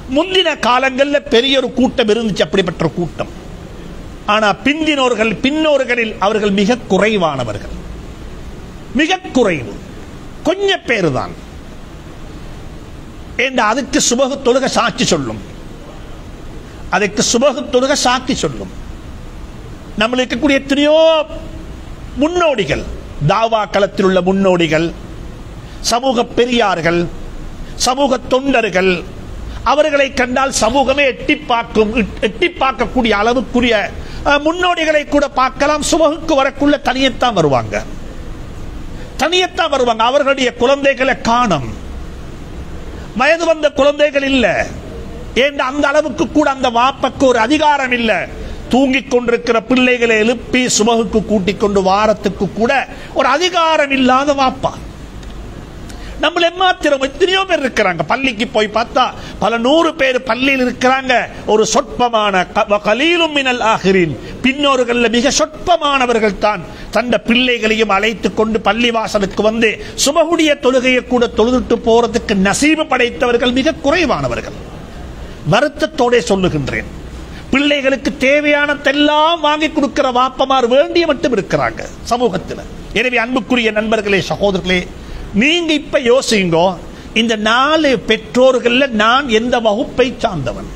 முந்தின காலங்களில் பெரிய ஒரு கூட்டம் இருந்துச்சு அப்படிப்பட்ட ஒரு கூட்டம் ஆனா பிந்தினோர்கள் பின்னோர்களில் அவர்கள் மிக குறைவானவர்கள் மிக குறைவு கொஞ்ச பேர் தான் ஏண்டா அதுக்கு சுபகு தொழுக சாட்சி சொல்லும் அதுக்கு சுபகு தொழுக சாட்சி சொல்லும் நம்மளுக்கு இருக்கக்கூடிய எத்தனையோ முன்னோடிகள் தாவா களத்தில் உள்ள முன்னோடிகள் சமூக பெரியார்கள் சமூக தொண்டர்கள் அவர்களை கண்டால் சமூகமே எட்டி பார்க்கும் எட்டி பார்க்கக்கூடிய அளவுக்குரிய அஹ், முன்னோடிகளை கூட பார்க்கலாம் சுபகுக்கு வரக்குள்ள தனியத்தான் வருவாங்க தனியத்தான் வருவாங்க அவர்களுடைய குழந்தைகளை காணும் வயது வந்த குழந்தைகள் இல்ல ஏன் அந்த அளவுக்கு கூட அந்த வாப்பக்கு ஒரு அதிகாரம் இல்ல தூங்கிக் கொண்டிருக்கிற பிள்ளைகளை எழுப்பி சுமகுக்கு கூட்டிக் கொண்டு வாரத்துக்கு கூட ஒரு அதிகாரம் இல்லாத வாப்பா நம்மள எம்மாத்திரம் எத்தனையோ பேர் இருக்கிறாங்க பள்ளிக்கு போய் பார்த்தா பல நூறு பேர் பள்ளியில் இருக்கிறாங்க ஒரு சொற்பமான க- கலீலும் மினல் ஆகிறீன் பின்னோர்கள் மிக சொற்பமானவர்கள் தான் தந்த பிள்ளைகளையும் அழைத்துக் கொண்டு பள்ளி வாசலுக்கு வந்து சுபகுடைய தொழுகையை கூட தொழுதுட்டு போறதுக்கு நசீபு படைத்தவர்கள் மிக குறைவானவர்கள் வருத்தத்தோட சொல்லுகின்றேன் பிள்ளைகளுக்கு தேவையானதெல்லாம் வாங்கி கொடுக்கிற வாப்பமார் வேண்டிய மட்டும் இருக்கிறாங்க சமூகத்தில் எனவே அன்புக்குரிய நண்பர்களே சகோதரர்களே நீங்க இப்ப யோசிங்கோ இந்த நாலு பெற்றோர்கள்ல நான் எந்த வகுப்பை சார்ந்தவன்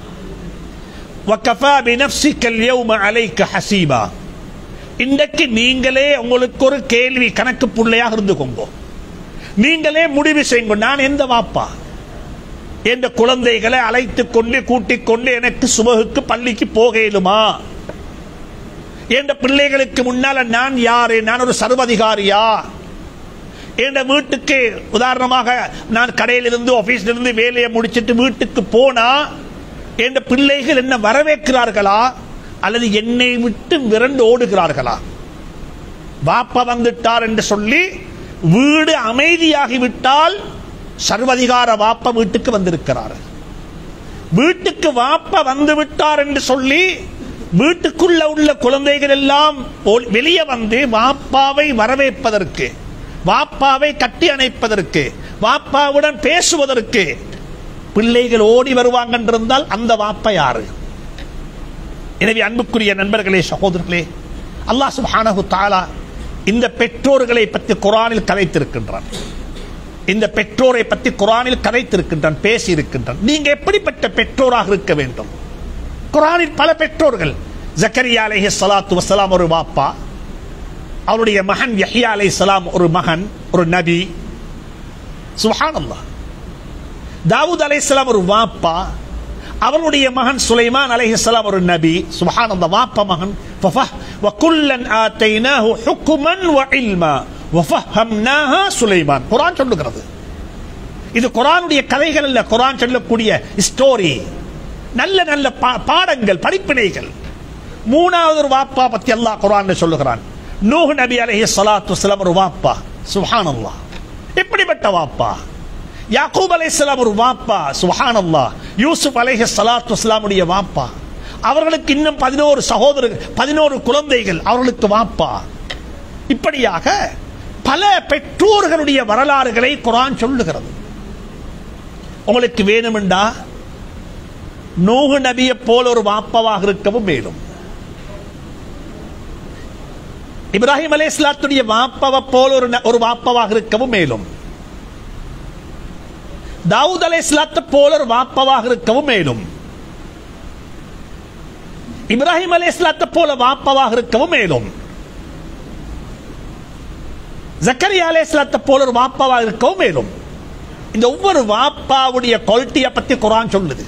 وَكَفَى بِنَفْسِكَ الْيَوْمَ عَلَيْكَ حَسِيبًا இன்றைக்கு நீங்களே உங்களுக்கு ஒரு கேள்வி கணக்கு புள்ளையாக இருந்துக்கோங்க நீங்களே முடிவு செய்யுங்க நான் எந்த வாப்பா என்ற குழந்தைகளை அழைத்துக் கொண்டு கூட்டிக் கொண்டு எனக்கு சுபகுக்கு பள்ளிக்கு போக இயலுமா என்ற பிள்ளைகளுக்கு முன்னால நான் யாரு நான் ஒரு சர்வதிகாரியா என்ற வீட்டுக்கு உதாரணமாக நான் கடையிலிருந்து ஆபீஸ்ல இருந்து வேலையை முடிச்சிட்டு வீட்டுக்கு போனா என்ற பிள்ளைகள் என்ன வரவேற்கிறார்களா அல்லது என்னை விட்டு விரண்டு ஓடுகிறார்களா வாப்பா வந்துட்டார் என்று சொல்லி வீடு அமைதியாகி விட்டால் சர்வதிகார வாப்பா வீட்டுக்கு வந்திருக்கிறார் வீட்டுக்கு வாப்பா வந்து விட்டார் என்று சொல்லி வீட்டுக்குள்ள உள்ள குழந்தைகள் எல்லாம் ஓ- வெளியே வந்து வாப்பாவை வரவேற்பதற்கு வாப்பாவை கட்டி அணைப்பதற்கு வாப்பாவுடன் பேசுவதற்கு பிள்ளைகள் ஓடி வருவாங்க என்றிருந்தால் அந்த வாப்பா யாரு எனவே அன்புக்குரிய நண்பர்களே சகோதரர்களே அல்லாஹ் சுப்ஹானஹு தஆலா இந்த பெற்றோர்களை பற்றி குரானில் கதைத்திருக்கின்றான் இந்த பெற்றோரை பற்றி குரானில் கதைத்திருக்கின்றான் பேசி இருக்கின்றான் நீங்க எப்படிப்பட்ட பெற்றோராக இருக்க வேண்டும் குரானில் பல பெற்றோர்கள் ஜக்கரியா அலைஹி ஸலாத்து வஸலாம் ஒரு வாப்பா அவருடைய மகன் யஹ்யா அலைஹிஸ்ஸலாம் ஒரு மகன் ஒரு நபி சுப்ஹானல்லாஹ் தாவூத் அலைஹிஸ்ஸலாம் ஒரு வாப்பா அவருடைய மகன் சுலைமான் அலைஹிஸ்ஸலாம் ஒரு நபி சுப்ஹான் அந்த வாப்பா மகன் ஃபஃபஹ் வகுல்லன் ஆத்தைனாஹு ஹுக்மன் வ இல்மா வஃபஹம்னாஹா சுலைமான் குர்ஆன் சொல்லுகிறது இது குர்ஆனுடைய கதைகள் அல்ல குர்ஆன் சொல்லக்கூடிய ஸ்டோரி நல்ல நல்ல பா- பாடங்கள் படிப்பினைகள் மூணாவது ஒரு வாப்பா பத்தி அல்லாஹ் குர்ஆன்ல சொல்லுகிறான் நூஹ் நபி அலைஹி ஸலாத்து வஸலாம் ஒரு வாப்பா சுப்ஹானல்லாஹ் எப்படிப்பட்ட வாப்பா யாக்கூப் அலைஹிஸ்ஸலாம் ஒரு வாப்பா சுப்ஹானல்லாஹ் யூசுப் அலைஹி ஸலாத்து வஸலாமுடைய வாப்பா அவர்களுக்கு இன்னும் பதினோரு சகோதரர்கள் பதினோரு குழந்தைகள் அவர்களுக்கு வாப்பா இப்படியாக பல பெற்றோர்களுடைய வரலாறுகளை குர்ஆன் சொல்லுகிறது உங்களுக்கு வேணுமெண்டா நூஹு நபியை போல ஒரு வாப்பவாக இருக்கவும் மேலும் இப்ராஹிம் அலை இஸ்லாத்துடைய வாப்பவை போல ஒரு ந- ஒரு வாப்பவாக இருக்கவும் மேலும் தாவூத் அலை இஸ்லாத்தை போல ஒரு வாப்பவாக இருக்கவும் மேலும் இப்ராஹிம் அலை இஸ்லாத்தை போல வாப்பவாக இருக்கவும் மேலும் ஜக்கரியா அலை இஸ்லாத்தை போல ஒரு வாப்பவாக இருக்கவும் மேலும் இந்த ஒவ்வொரு வாப்பாவுடைய குவாலிட்டியை பத்தி குரான் சொல்லுது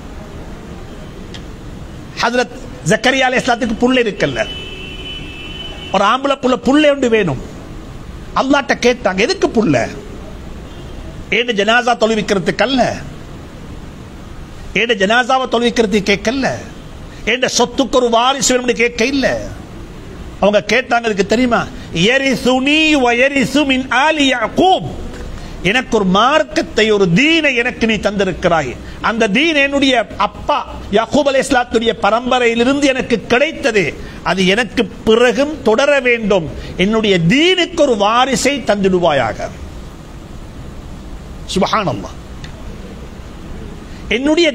ஹஜரத் ஜக்கரியா அலை இஸ்லாத்துக்கு புள்ள இருக்கல்ல ஒரு ஆம்பளை புள்ள புள்ள ஒன்று வேணும் அல்லாட்ட கேட்டாங்க எதுக்கு புள்ள ஏன்னு ஜனாசா தொழுவிக்கிறதுக்கு அல்ல ஏன்னு ஜனாசாவை தொழுவிக்கிறதுக்கு கேட்கல ஏண்ட சொத்துக்கு ஒரு வாரிசு வேணும்னு கேட்க இல்ல அவங்க கேட்டாங்க அதுக்கு தெரியுமா எரிசுனி வயரிசு மின் ஆலி யாக்கூப் எனக்கு ஒரு மார்க்கத்தை ஒரு தீனை எனக்கு நீ தந்திருக்கிறாய் அந்த தீன் என்னுடைய அப்பா யாக்கூப் அலை இஸ்லாத்துடைய பரம்பரையிலிருந்து எனக்கு கிடைத்தது அது எனக்கு பிறகும் தொடர வேண்டும் என்னுடைய தீனுக்கு ஒரு வாரிசை தந்திடுவாயாக சுபஹானல்லாஹ் என்னுடைய